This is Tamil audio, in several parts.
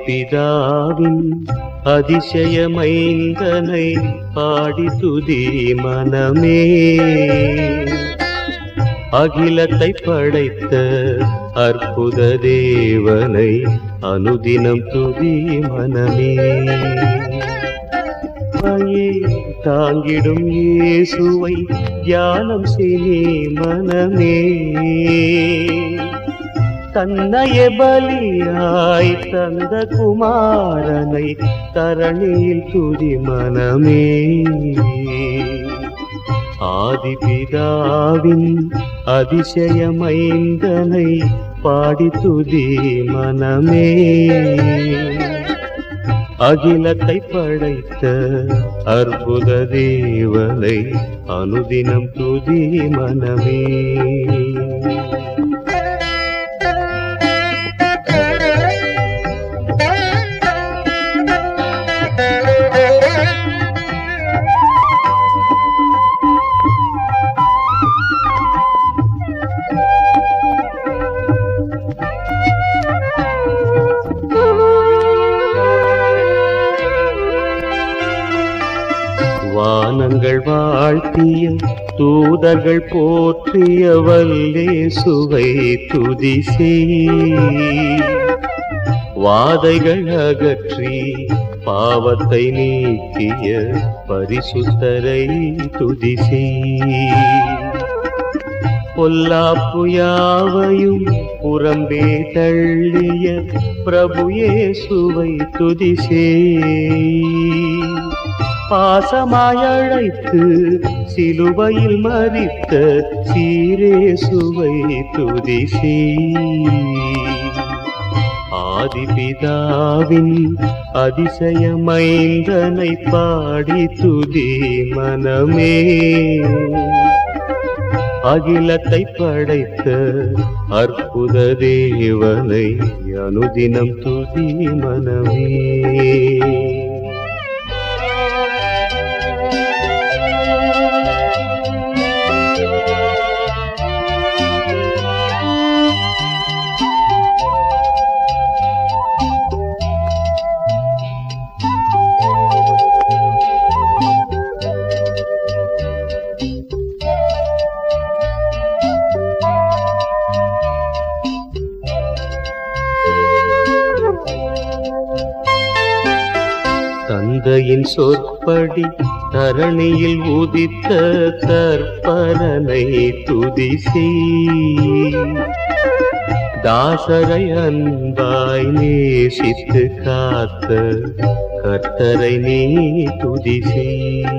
ஆதிபிதாவின் அதிசயமைந்தனை பாடி துதி மனமே அகிலத்தை படைத்த அற்புத தேவனை அனுதினம் துதி மனமே தாயே தாங்கிடும் இயேசுவை தியானம் செய்ய மனமே தன்னைய பலியாய் தந்த குமாரனை தரணியில் துதி மனமே ஆதிபிதாவின் அதிசயமைந்தனை பாடி துதி மனமே அகிலத்தை படைத்த அற்புத தேவனை அனுதினம் துதி மனமே வானங்கள் வாழ்த்திய தூதர்கள் போற்றிய வல்லே சுவை துதி செய். வாதைகள் அகற்றி பாவத்தை நீக்கிய பரிசுத்தரை துதி செய். பொல்லாப்பு யாவையும் புறம்பே தள்ளிய பிரபு இயேசுவை துதி செய். பாசமாய் அழைத்து சிலுவையில் மறித்த சீரேசுவை துதி செய். ஆதிபிதாவின் அதிசயமைந்தனை பாடி துதி மனமே அகிலத்தை படைத்த அற்புத தேவனை அனுதினம் துதி மனமே தந்தையின் சொற்படி தரணியில் உதித்த தற்பரனை துதி செய். தாசரை அன்பாய் நேசித்து காத்த கர்த்தரை நீ துதி செய்.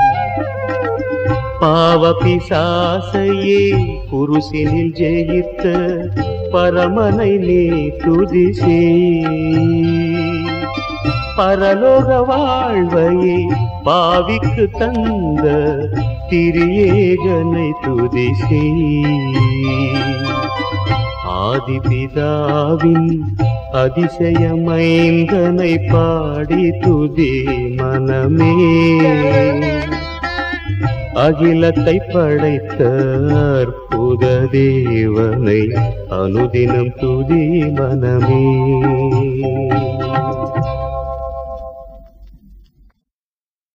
பாவ பிசாசையே குருசினில் ஜெயித்த பரமனை நீ துதி செய். பரலோக வாழ்வையே பாவிக்கு தந்த திரியேகனை துதி செய். ஆதிபிதாவின் அதிசயமைந்தனை பாடி துதி மனமே அகிலத்தை படைத்த அற்புத தேவனை அனுதினம் துதி மனமே